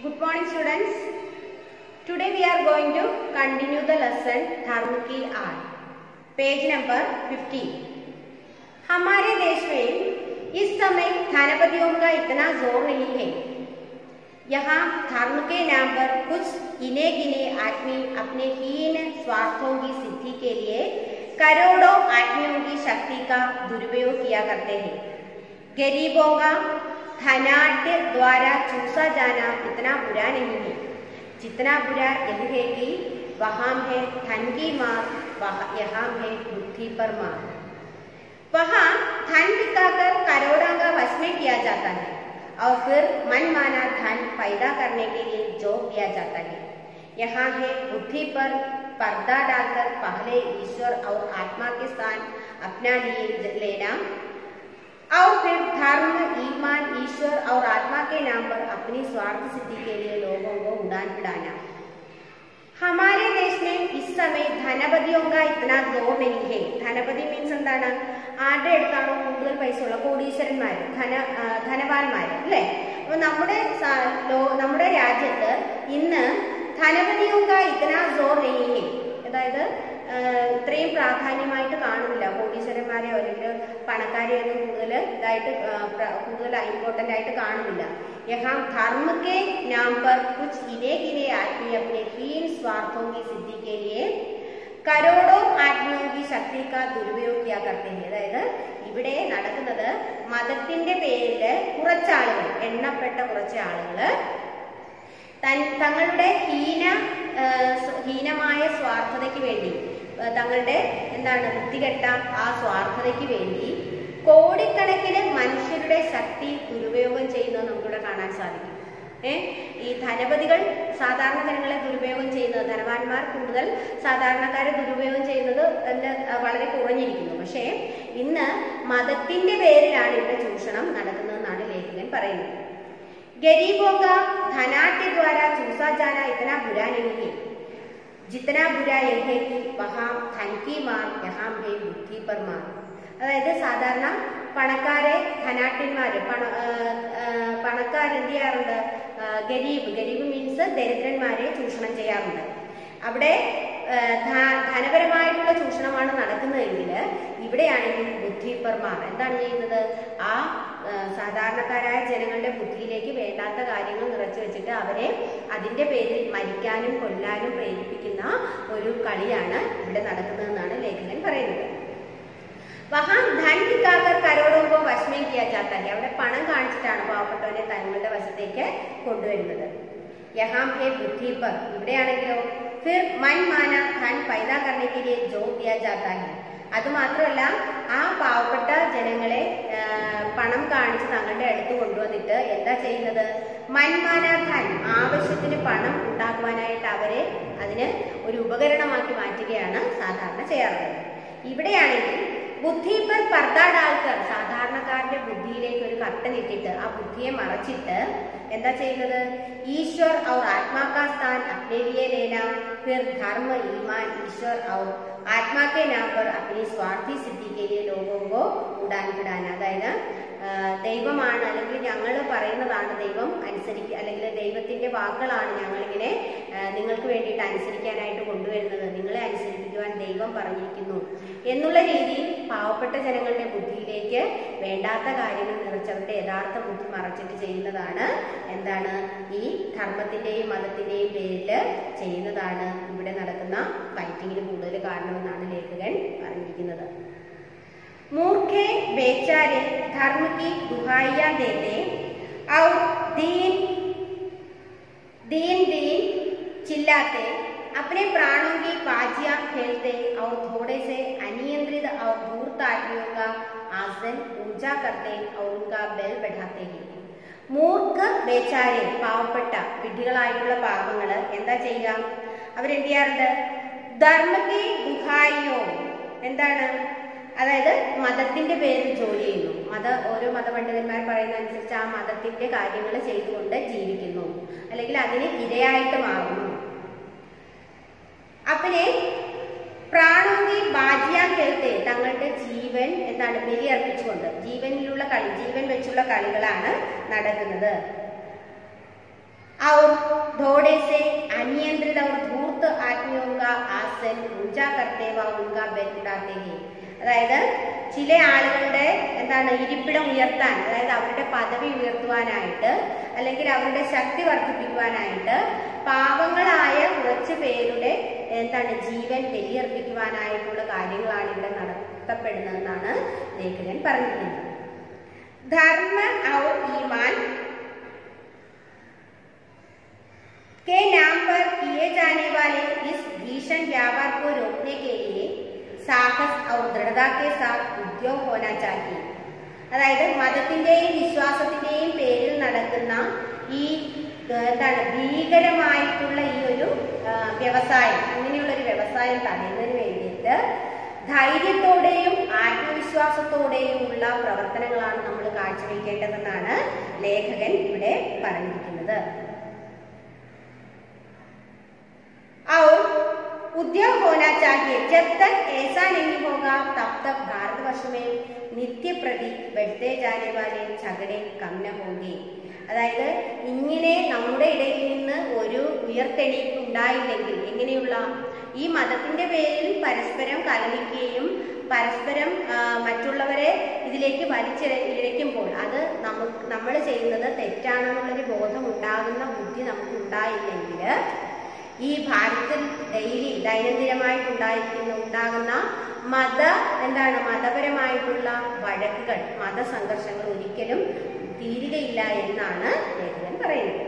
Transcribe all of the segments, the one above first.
Good morning students. Today we are going to continue the lesson धर्म की आड़ page number 15 हमारे देश में इस समय धनपतियों का इतना जोर नहीं है यहाँ धर्म के नाम पर कुछ गिने गिने आदमी अपने हीन स्वार्थों की सिद्धि के लिए करोड़ों आदमियों की शक्ति का दुरुपयोग किया करते हैं गरीबों का धनाट्य द्वारा चूसा जाना इतना बुरा नहीं है जितना बुरा यह है कि वहां है धन की मार वहाँ यहाँ है बुद्धि पर मार वहाँ धन दिखाकर करोड़ों का वश में किया जाता है और फिर मनमाना धन पैदा करने के लिए जोक दिया जाता है यहाँ है बुद्धि पर पर्दा डालकर पहले ईश्वर और आत्मा के स्थान अपना लिए लेना और फिर धर्म ईमान ईश्वर और आत्मा के नाम पर अपनी स्वार्थ सिद्धि के लिए लोगों को उड़ान पिड़ाना हमारे देश में इस समय ധനപതിയോ ഇतना जोर नहीं है ധനപതി മീൻസ് എന്താണ് ആരുടെ അടുത്താണോ കൂടുതൽ പൈസ ഉള്ള കോടീശ്വരന്മാർ ധന ആ, ധനവാന്മാര് അല്ലേ അപ്പൊ നമ്മുടെ സ- ലോ- നമ്മുടെ രാജ്യത്ത് ഇന്ന് ധനപതിയോ ഇतना जोर नहीं है അതായത് ആ, ഇത്രയും പ്രാധാന്യമായിട്ട് കാണുന്നില്ല കോടീശ്വരന്മാരെയോ അല്ലെങ്കിൽ പണക്കാരെയോ ഒന്നും കൂടുതൽ ഇതായിട്ട് ആ, പ്ര- കൂടുതൽ ഇമ്പോർട്ടന്റ് ആയിട്ട് കാണുന്നില്ല यहाँ धर्म के नाम पर कुछ गिने गिने आदमी अपने हीन स्वार्थों की सिद्धि के लिए കരോടോ ആത്മിയോ की ശക്തി का ദുരുപയോഗ किया करते हैं അതായത് ഇവിടെ നടക്കുന്നത് മതത്തിന്റെ പേരില് കുറച്ചാളുകൾ എണ്ണപ്പെട്ട കുറച്ച് ആളുകള് തൻ തങ്ങളുടെ ഹീന ആ, സ്വ- ഹീനമായ സ്വാർത്ഥതയ്ക്ക് വേണ്ടി ആ, തങ്ങളുടെ എന്താണ് വൃത്തികെട്ട ആ സ്വാർത്ഥതയ്ക്ക് വേണ്ടി കോടിക്കണക്കിന് മനുഷ്യരുടെ ശക്തി ദുരുപയോഗം ചെയ്യുന്നത് നമുക്കിവിടെ കാണാൻ സാധിക്കും ഏ ഈ ധനപതികൾ സാധാരണ ജനങ്ങളെ ദുരുപയോഗം ചെയ്യുന്നത് ധനവാന്മാർ കൂടുതൽ സാധാരണക്കാരെ ദുരുപയോഗം ചെയ്യുന്നത് തന്നെ ആ, വളരെ കുറഞ്ഞിരിക്കുന്നു പക്ഷേ ഇന്ന് മതത്തിന്റെ പേരിലാണ് ഇവിടെ ചൂഷണം നടക്കുന്നതെന്നാണ് ലേഖകൻ പറയുന്നത് गरीबों का धनाट्य द्वारा चूसा जाना इतना बुरा नहीं है जितना बुरा यह है कि वहाँ धन की मार यहाँ है बुद्धि पर मार അതായത് സാധാരണ പണക്കാരെ ധനാട്യന്മാര് പണ പണക്കാർ എന്ത് ചെയ്യാറുണ്ട് ആ, ഗരീബ് ഗരീബ് മീൻസ് ദരിദ്രന്മാരെ ചൂഷണം ചെയ്യാറുണ്ട് അവിടെ ആ, ധ- ധനപരമായിട്ടുള്ള ചൂഷണമാണ് നടക്കുന്നതെങ്കിൽ ഇവിടെയാണെങ്കിൽ ബുദ്ധിപ്പർമാർ എന്താണ് ചെയ്യുന്നത് ആ ആ, സാധാരണക്കാരായ ജനങ്ങളുടെ ബുദ്ധിയിലേക്ക് വേണ്ടാത്ത കാര്യങ്ങൾ നിറച്ചു വെച്ചിട്ട് അവരെ അതിന്റെ പേരിൽ മരിക്കാനും കൊല്ലാനും പ്രേരിപ്പിക്കുന്ന ഒരു കളിയാണ് ഇവിടെ നടക്കുന്നതെന്നാണ് ലേഖകൻ പറയുന്നത് വഹാൻ ധൻ ദിക്കാക്കർ കരോടോമ്പോ വശമേ കിയാ ജാത്ത ഹെ അവിടെ പണം കാണിച്ചിട്ടാണ് പാവപ്പെട്ടവനെ തങ്ങളുടെ വശത്തേക്ക് കൊണ്ടുവരുന്നത് യഹാം ഹെ ബുദ്ധി പർ ഇവിടെയാണെങ്കിലോ ഫിർ മൻ മാന ധൻ പൈദാ കർണെ കെ ലിയെ ജോ ദിയാ ജാത്ത ഹെ അത് മാത്രമല്ല ആ പാവപ്പെട്ട ജനങ്ങളെ ആ, പണം കാണിച്ച് തങ്ങളുടെ അടുത്ത് കൊണ്ടുവന്നിട്ട് എന്താ ചെയ്യുന്നത് മൻമാന ധൻ ആവശ്യത്തിന് പണം ഉണ്ടാക്കുവാനായിട്ട് അവരെ അതിന് ഒരു ഉപകരണമാക്കി മാറ്റുകയാണ് സാധാരണ ചെയ്യാറുള്ളത് ഇവിടെയാണെങ്കിൽ ബുദ്ധി പർ പർദ്ദ ഡാൽക്കർ സാധാരണക്കാരന്റെ ബുദ്ധിയിലേക്ക് ഒരു കട്ടനിട്ടിട്ട് ആ ബുദ്ധിയെ മറച്ചിട്ട് എന്താ ചെയ്യുന്നത് ഈശ്വർ और आत्मा का स्थान अपने लिए लेना फिर धर्म ईमान ईश्वर और ആത്മാ के नाम पर अपनी स्वार्थी सिद्धि के लिए लोगों को उड़ान പിടാൻ അതായത് ആ, ദൈവമാണ് അല്ലെങ്കിൽ ഞങ്ങൾ പറയുന്നതാണ് ദൈവം അനുസരിക്കുക അല്ലെങ്കിൽ ദൈവത്തിന്റെ വാക്കുകളാണ് ഞങ്ങളിങ്ങനെ ആ, നിങ്ങൾക്ക് വേണ്ടിയിട്ട് അനുസരിക്കാനായിട്ട് കൊണ്ടുവരുന്നത് നിങ്ങളെ അനുസരിപ്പിക്കുവാൻ ദൈവം പറഞ്ഞിരിക്കുന്നു എന്നുള്ള രീതിയിൽ പാവപ്പെട്ട ജനങ്ങളുടെ ബുദ്ധിയിലേക്ക് വേണ്ടാത്ത കാര്യങ്ങൾ നിറച്ചവരുടെ യഥാർത്ഥ ബുദ്ധി മറച്ചിട്ട് ചെയ്യുന്നതാണ് എന്താണ് ഈ ധർമ്മത്തിന്റെയും മതത്തിന്റെയും പേരിൽ ചെയ്യുന്നതാണ് ഇവിടെ നടക്കുന്ന ഫൈറ്റിങ്ങിന് കൂടുതൽ കാരണമെന്നാണ് ലേഖകൻ പറഞ്ഞിരിക്കുന്നത് मूर्खे बेचारे धर्म की दुहाइयां देते और दीन दीन दीन चिल्लाते अपने प्राणों की बाजियां खेलते और थोड़े से अनियंत्रित और धूर्त आदमियों का आसन ऊंचा करते और उनका बेल बढ़ाते हैं മൂർഖ ബേച്ചാരെ പാവപ്പെട്ട വിഡ്ഢികളായിട്ടുള്ള പാവങ്ങള് എന്താ ചെയ്യുക അവരെന്ത് ചെയ്യാറുണ്ട് ധർമ്മത്തെ ദുഹായിയോ എന്താണ് അതായത് മതത്തിന്റെ പേരിൽ ജോലി ചെയ്യുന്നു മത ഓരോ മതപണ്ഡിതന്മാർ പറയുന്ന അനുസരിച്ച് ആ മതത്തിന്റെ കാര്യങ്ങൾ ചെയ്തുകൊണ്ട് ജീവിക്കുന്നു അല്ലെങ്കിൽ അതിന് ഇരയായിട്ട് മാറുന്നു അപ്പനെ പ്രാണോങ്കി ബാജിയാൻ കേൾത്തെ തങ്ങളുടെ ജീവൻ എന്താണ് ബലിയർപ്പിച്ചുകൊണ്ട് ജീവനിലുള്ള കളി ജീവൻ വെച്ചുള്ള കളികളാണ് നടക്കുന്നത് और थोड़े से अनियंत्रित और धूर्त आदमियों का आसन ऊंचा करते व उनका बेल उड़ाते हैं അതായത് ചില ആളുകളുടെ എന്താണ് ഇരിപ്പിടം ഉയർത്താൻ അതായത് അവരുടെ പദവി ഉയർത്തുവാനായിട്ട് അല്ലെങ്കിൽ അവരുടെ ശക്തി വർദ്ധിപ്പിക്കുവാനായിട്ട് പാവങ്ങളായ കുറച്ച് പേരുടെ എന്താണ് ജീവൻ ബലിയർപ്പിക്കുവാനായിട്ടുള്ള കാര്യങ്ങളാണ് ഇവിടെ നടത്തപ്പെടുന്നതെന്നാണ് ലേഖകൻ പറഞ്ഞിരിക്കുന്നത് ധർമ്മ ഔർ ഈമാൻ के नाम पर किए जाने वाले इस भीषण व्यापार को रोकने के लिए साहस और दृढ़ता के साथ उद्योग होना चाहिए അതായത് മതത്തിന്റെയും വിശ്വാസത്തിന്റെയും പേരിൽ നടക്കുന്ന ഈ ഏഹ്, എന്താണ് ഭീകരമായിട്ടുള്ള ഈ ഒരു ആ, വ്യവസായം ഇങ്ങനെയുള്ള ഒരു വ്യവസായം തടയുന്നതിന് വേണ്ടിയിട്ട് ധൈര്യത്തോടെയും ആത്മവിശ്വാസത്തോടെയും ഉള്ള പ്രവർത്തനങ്ങളാണ് നമ്മൾ കാഴ്ചവെക്കേണ്ടതെന്നാണ് ലേഖകൻ ഇവിടെ പറഞ്ഞിരിക്കുന്നത് और उद्योग होना चाहिए जब तक ऐसा नहीं होगा तब तक भारतवर्ष में नित्य प्रति बढ़ते जाने वाले झगड़े कम न होंगे അതായത് ഇങ്ങനെ നമ്മുടെ ഇടയിൽ നിന്ന് ഒരു ഉയർത്തെണീപ്പ് ഉണ്ടായില്ലെങ്കിൽ എങ്ങനെയുള്ള ഈ മതത്തിന്റെ പേരിൽ പരസ്പരം കലഹിക്കുകയും പരസ്പരം ആ, മറ്റുള്ളവരെ ഇതിലേക്ക് വലിച്ചിഴയ്ക്കുമ്പോൾ അത് നമുക്ക് നമ്മൾ ചെയ്യുന്നത് തെറ്റാണെന്നുള്ളൊരു ബോധം ഉണ്ടാകുന്ന ബുദ്ധി നമുക്ക് ഉണ്ടായില്ലെങ്കിൽ ഈ ഭാരതത്തിൽ ഡെയിലി ദൈനംദിനമായിട്ട് ഉണ്ടായിരിക്കുന്ന ഉണ്ടാകുന്ന മത എന്താണ് മതപരമായിട്ടുള്ള വഴക്കുകൾ മതസംഘർഷങ്ങൾ ഒരിക്കലും തീരുകയില്ല എന്നാണ് ലേഖകൻ പറയുന്നത്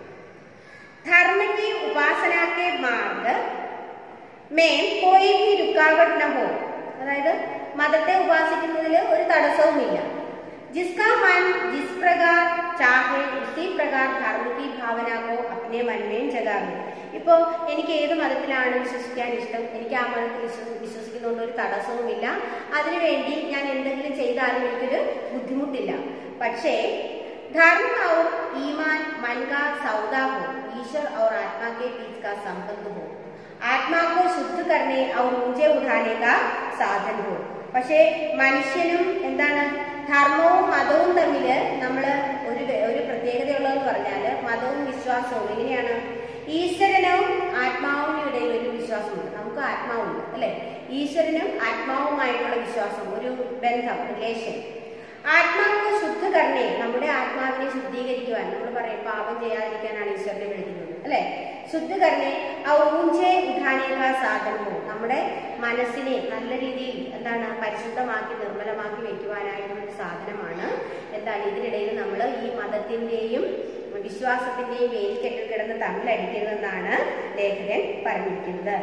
धर्म की उपासना के मार्ग में कोई भी रुकावट न हो അതായത് മതത്തെ ഉപാസിക്കുന്നതിൽ ഒരു തടസ്സവുമില്ല जिसका मन जिस प्रकार चाहे उसी प्रकार धर्म की भावना को अपने मन में जगावे ഇപ്പോ എനിക്ക് ഏത് മതത്തിലാണ് വിശ്വസിക്കാൻ ഇഷ്ടം എനിക്ക് ആ മതത്തിൽ വിശ്വ- വിശ്വസിക്കുന്നതുകൊണ്ട് ഒരു തടസ്സവുമില്ല അതിനുവേണ്ടി ഞാൻ എന്തെങ്കിലും ചെയ്താലും എനിക്കൊരു ബുദ്ധിമുട്ടില്ല പക്ഷേ धर्म और ईमान मन का सौदा हो ईश्वर और आत्मा के बीच का संबंध हो आत्मा को शुद्ध करने और ऊंचे उठाने का സാധൻ हो പക്ഷേ മനുഷ്യനും എന്താണ് ധർമ്മവും മതവും തമ്മിൽ നമ്മൾ ഒരു വെ- ഒരു പ്രത്യേകതയുള്ളതെന്ന് പറഞ്ഞാൽ മതവും വിശ്വാസവും എങ്ങനെയാണ് ഈശ്വരനും ആത്മാവിനും ഇടയിൽ ഒരു വിശ്വാസമുണ്ട് നമുക്ക് ആത്മാവുണ്ട് അല്ലെ ഈശ്വരനും ആത്മാവുമായിട്ടുള്ള വിശ്വാസം ഒരു ബന്ധം റിലേഷൻ ആത്മാവിനെ ശുദ്ധകരണേ നമ്മുടെ ആത്മാവിനെ ശുദ്ധീകരിക്കുവാൻ നമ്മൾ പറയും പാപം ചെയ്യാതിരിക്കാനാണ് ഈശ്വരനെ വിളിക്കുന്നത് അല്ലെ ശുദ്ധകരണേ ആ ഊഞ്ചെ ഉഠാനേക്കാ സാധനവും നമ്മുടെ മനസ്സിനെ നല്ല രീതിയിൽ എന്താണ് പരിശുദ്ധമാക്കി നിർമ്മലമാക്കി വെക്കുവാനായിട്ടുള്ള ഒരു സാധനമാണ് എന്താണ് ഇതിനിടയിൽ നമ്മൾ ഈ മതത്തിന്റെയും വിശ്വാസത്തിന്റെയും വേലിക്കെട്ടിൽ കിടന്ന് തമ്മിലടിക്കരുതെന്നാണ് ലേഖകൻ പറഞ്ഞിരിക്കുന്നത്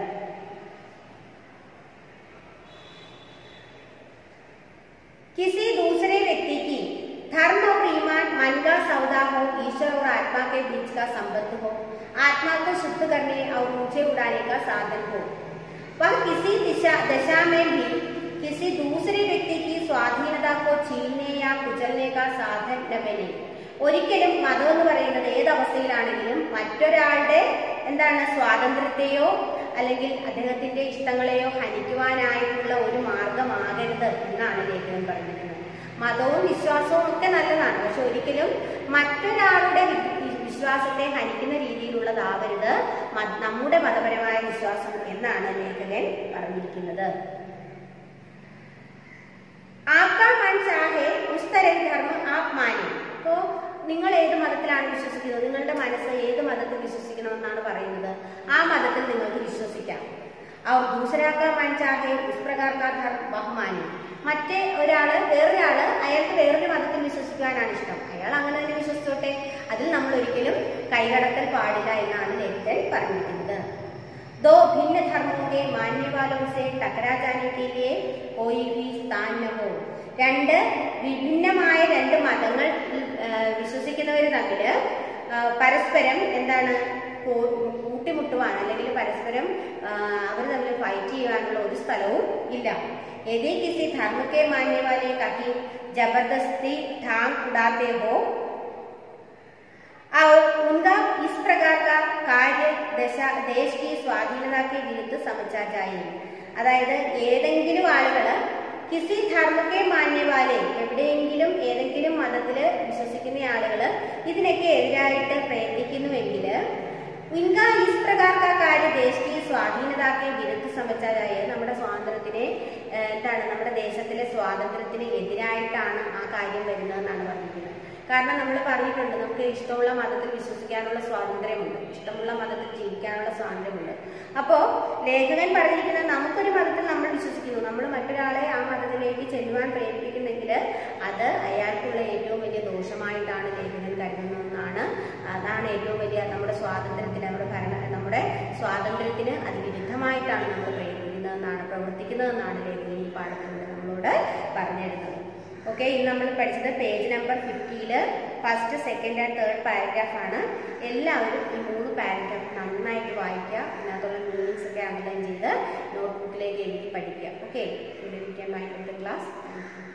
किसी दूसरे व्यक्ति की धर्म और ईमान मन का सौदा हो ईश्वर और आत्मा के बीच का संबंध हो आत्मा को शुद्ध करने और ऊंचे उड़ाने का साधन हो वह किसी दिशा दशा में भी किसी दूसरे व्यक्ति की स्वाधीनता को छीनने या कुचलने का साधन न बने ഒരിക്കലും മതം എന്ന് പറയുന്നത് ഏത് അവസ്ഥയിലാണെങ്കിലും മറ്റൊരാളുടെ എന്താണ് സ്വാതന്ത്ര്യത്തെയോ അല്ലെങ്കിൽ അദ്ദേഹത്തിന്റെ ഇഷ്ടങ്ങളെയോ ഹനിക്കുവാനായിട്ടുള്ള ഒരു മാർഗമാകരുത് എന്നാണ് ലേഖകൻ പറഞ്ഞിരിക്കുന്നത് മതവും വിശ്വാസവും ഒക്കെ നല്ലതാണ് പക്ഷെ ഒരിക്കലും മറ്റൊരാളുടെ വി- വിശ്വാസത്തെ ഹനിക്കുന്ന രീതിയിലുള്ളതാവരുത് മ- നമ്മുടെ മതപരമായ വിശ്വാസം എന്നാണ് ലേഖകൻ പറഞ്ഞിരിക്കുന്നത് आपका मन चाहे उस तरह धर्म आप माने അപ്പോ നിങ്ങൾ ഏത് മതത്തിലാണ് വിശ്വസിക്കുന്നത് നിങ്ങളുടെ മനസ്സ് ഏത് മതത്തിൽ വിശ്വസിക്കണമെന്നാണ് പറയുന്നത് ആ മതത്തിൽ നിങ്ങൾക്ക് വിശ്വസിക്കാം और दूसरा का मन चाहे उस प्रकार का धर्म वह माने മറ്റേ ഒരാള് വേറൊരാള് അയാൾക്ക് വേറൊരു മതത്തിൽ വിശ്വസിക്കുവാനാണ് ഇഷ്ടം അയാൾ അങ്ങനെ തന്നെ വിശ്വസിച്ചോട്ടെ അതിൽ നമ്മൾ ഒരിക്കലും കൈകടത്തൽ പാടില്ല എന്നാണ് ലേഖകൻ പറഞ്ഞിരിക്കുന്നത് दो भिन्न धर्मों के मानने वालों से टकरा जाने के लिए कोई भी स्थान न हो രണ്ട് വിഭിന്നമായ രണ്ട് മതങ്ങൾ ആ, വിശ്വസിക്കുന്നവർ തമ്മിൽ ആ, പരസ്പരം എന്താണ് കൂ- കൂട്ടിമുട്ടുവാൻ അല്ലെങ്കിൽ പരസ്പരം അവർ തമ്മിൽ ഫൈറ്റ് ചെയ്യാനുള്ള ഒരു സ്ഥലവും ഇല്ല यदि किसी धर्म के मानने वाले कहीं जबरदस्ती ढांग उड़ाते हो और उनका इस प्रकार का कार्य दशा देश की स्वाधीनता के विरुद्ध समझा जाए അതായത് ഏതെങ്കിലും ആളുകൾ കിസി ധർമ്മക്കെ മാന്യവാലെ എവിടെയെങ്കിലും ഏതെങ്കിലും മതത്തിൽ വിശ്വസിക്കുന്ന ആളുകൾ ഇതിനൊക്കെ എതിരായിട്ട് പ്രയത്നിക്കുന്നുവെങ്കിൽ ഇൻ സ്വാധീനതാക്കെ വിരുദ്ധ സമച്ചാരായ നമ്മുടെ സ്വാതന്ത്ര്യത്തിനെ ഏഹ്, എന്താണ് നമ്മുടെ ദേശത്തിലെ സ്വാതന്ത്ര്യത്തിന് എതിരായിട്ടാണ് ആ കാര്യം വരുന്നതെന്നാണ് പറഞ്ഞിരിക്കുന്നത് കാരണം നമ്മൾ പറഞ്ഞിട്ടുണ്ട് നമുക്ക് ഇഷ്ടമുള്ള മതത്തിൽ വിശ്വസിക്കാനുള്ള സ്വാതന്ത്ര്യമുണ്ട് ഇഷ്ടമുള്ള മതത്തിൽ ജീവിക്കാനുള്ള സ്വാതന്ത്ര്യമുണ്ട് അപ്പോൾ ലേഖകൻ പറഞ്ഞിരിക്കുന്നത് നമുക്കൊരു മതത്തിൽ നമ്മൾ വിശ്വസിക്കുന്നു നമ്മൾ മറ്റൊരാളെ ആ മതത്തിലേക്ക് ചെല്ലുവാൻ പ്രേരിപ്പിക്കുന്നെങ്കിൽ അത് അയാൾക്കുള്ള ഏറ്റവും വലിയ ദോഷമായിട്ടാണ് ലേഖകൻ കരുതുന്നതെന്നാണ് അതാണ് ഏറ്റവും വലിയ നമ്മുടെ സ്വാതന്ത്ര്യത്തിന് നമ്മുടെ ഭരണ നമ്മുടെ സ്വാതന്ത്ര്യത്തിന് അത് വിരുദ്ധമായിട്ടാണ് നമ്മൾ പ്രേരിപ്പിക്കുന്നതെന്നാണ് പ്രവർത്തിക്കുന്നതെന്നാണ് ലേഖകൻ ഈ പാഠത്തിലൂടെ നമ്മളോട് പറഞ്ഞിരുന്നത് ഓക്കെ ഇന്ന് നമ്മൾ പഠിച്ചത് പേജ് നമ്പർ ഫിഫ്റ്റിയിൽ first second and third paragraph ആണ് എല്ലാവരും ഈ മൂന്ന് പാരഗ്രാഫ് നന്നായിട്ട് വായിക്കുക അതിനകത്തുള്ള മീനിങ്സ് ഒക്കെ അണ്ടർലൈൻ ചെയ്ത് നോട്ട്ബുക്കിലേക്ക് എഴുതി പഠിക്കുക ഓക്കെ ഇവിടെ ക്ലാസ്